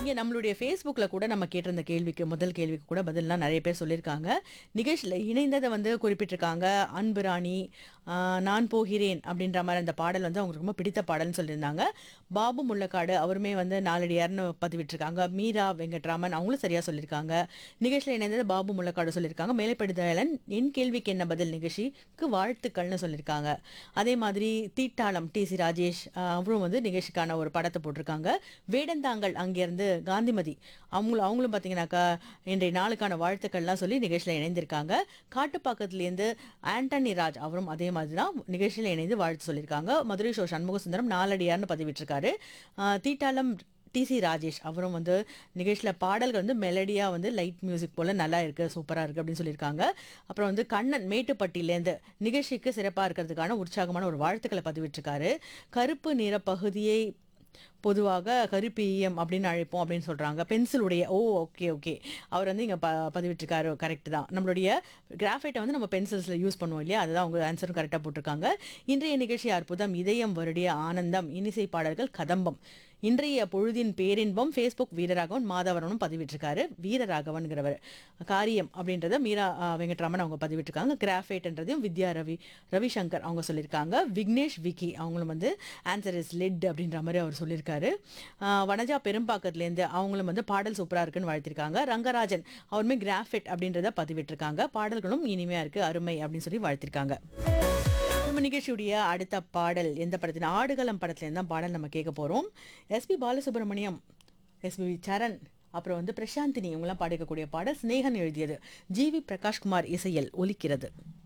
இங்க நம்மளுடைய ஃபேஸ்புக்கில் கூட நம்ம கேட்டிருந்த கேள்விக்கு முதல் கேள்விக்கு கூட பதில்லாம் நிறைய பேர் சொல்லியிருக்காங்க நிகழ்ச்சியில் இணைந்ததை வந்து குறிப்பிட்டிருக்காங்க அன்பு ராணி ஆஹ், நான் போகிறேன் அப்படின்ற மாதிரி அந்த பாடல் வந்து அவங்களுக்கு ரொம்ப பிடித்த பாடல்னு சொல்லியிருந்தாங்க பாபு முள்ளக்காடு அவருமே வந்து நாலடியார்னு பதிவிட்டிருக்காங்க மீரா வெங்கட்ராமன் அவங்களும் சரியா சொல்லியிருக்காங்க நிகழ்ச்சியில் இணைந்தது பாபு முள்ளக்காடு சொல்லியிருக்காங்க மேலைப்படுதலன் என் கேள்விக்கு என்ன பதில் நிகழ்ச்சிக்கு வாழ்த்துக்கள்னு சொல்லியிருக்காங்க அதே மாதிரி Theettalam T C Rajesh ah, அவரும் வந்து நிகழ்ச்சிக்கான ஒரு படத்தை போட்டிருக்காங்க வேடந்தாங்கல் அங்கேருந்து காந்திமதி அவங்களும் அவங்களும் பார்த்தீங்கன்னாக்கா இன்றைய நாளுக்கான வாழ்த்துக்கள்லாம் சொல்லி நிகழ்ச்சியில் இணைந்திருக்காங்க காட்டுப்பாக்கத்துலேருந்து ஆண்டனி ராஜ் அவரும் அதே மாதிரி தான் நிகழ்ச்சியில் இணைந்து வாழ்த்து சொல்லியிருக்காங்க மதுரை ஷோ சண்முக சுந்தரம் நாலடியார்னு பதிவிட்டிருக்காரு ஆஹ், தீட்டாளம் டிசி ராஜேஷ் அவரும் வந்து நிகழ்ச்சியில் பாடல்கள் வந்து மெலடியாக வந்து லைட் மியூசிக் போல் நல்லா இருக்குது சூப்பராக இருக்குது அப்படின்னு சொல்லியிருக்காங்க அப்புறம் வந்து கண்ணன் மேட்டுப்பட்டியிலேருந்து நிகழ்ச்சிக்கு சிறப்பாக இருக்கிறதுக்கான உற்சாகமான ஒரு வாழ்த்துக்களை பதிவிட்டிருக்காரு கருப்பு நிற பகுதியை பொதுவாக கருப்பீயம் அப்படின்னு அழைப்போம் அப்படின்னு சொல்கிறாங்க பென்சிலுடைய ஓ ஓகே ஓகே அவர் வந்து இங்கே ப பதிவிட்டிருக்காரு கரெக்ட் தான் நம்மளுடைய கிராஃபைட்டை வந்து நம்ம பென்சில்ஸில் யூஸ் பண்ணுவோம் இல்லையா அதுதான் அவங்க ஆன்சரும் கரெக்டாக போட்டிருக்காங்க இன்றைய நிகழ்ச்சி அற்புதம் இதயம் வருடிய ஆனந்தம் இனிசை பாடல்கள் கதம்பம் இன்றைய பொழுதின் பேரின்பம் ஃபேஸ்புக் வீரராகவன் மாதவரனும் பதிவிட்டிருக்காரு வீரராகவன்கிறவர் காரியம் அப்படின்றத மீரா ஆ, வெங்கட்ராமன் அவங்க பதிவிட்டிருக்காங்க கிராஃபைட்ன்றதையும் வித்யா ரவி ரவிசங்கர் அவங்க சொல்லியிருக்காங்க விக்னேஷ் விக்கி அவங்களும் வந்து ஆன்சர் இஸ் லெட் அப்படின்ற மாதிரி அவர் சொல்லியிருக்காரு ஆ, வனஜா பெரும்பாக்கத்துலேருந்து அவங்களும் வந்து பாடல் சூப்பராக இருக்குன்னு வாழ்த்திருக்காங்க ரங்கராஜன் அவருமே கிராஃபைட் அப்படின்றத பதிவிட்டிருக்காங்க பாடல்களும் இனிமையாக இருக்குது அருமை அப்படின்னு சொல்லி வாழ்த்திருக்காங்க நம்ம நிகழ்ச்சியுடைய அடுத்த பாடல் எந்த படத்தின் ஆடுகளம் படத்துல தான் பாடல் நம்ம கேட்க போறோம் எஸ்பி பாலசுப்ரமணியம் எஸ்பி சரண் அப்புறம் வந்து பிரசாந்தினி இவங்கெல்லாம் பாடிக்கக்கூடிய பாடல் சிநேகன் எழுதியது ஜிவி பிரகாஷ்குமார் இசையில் ஒலிக்கிறது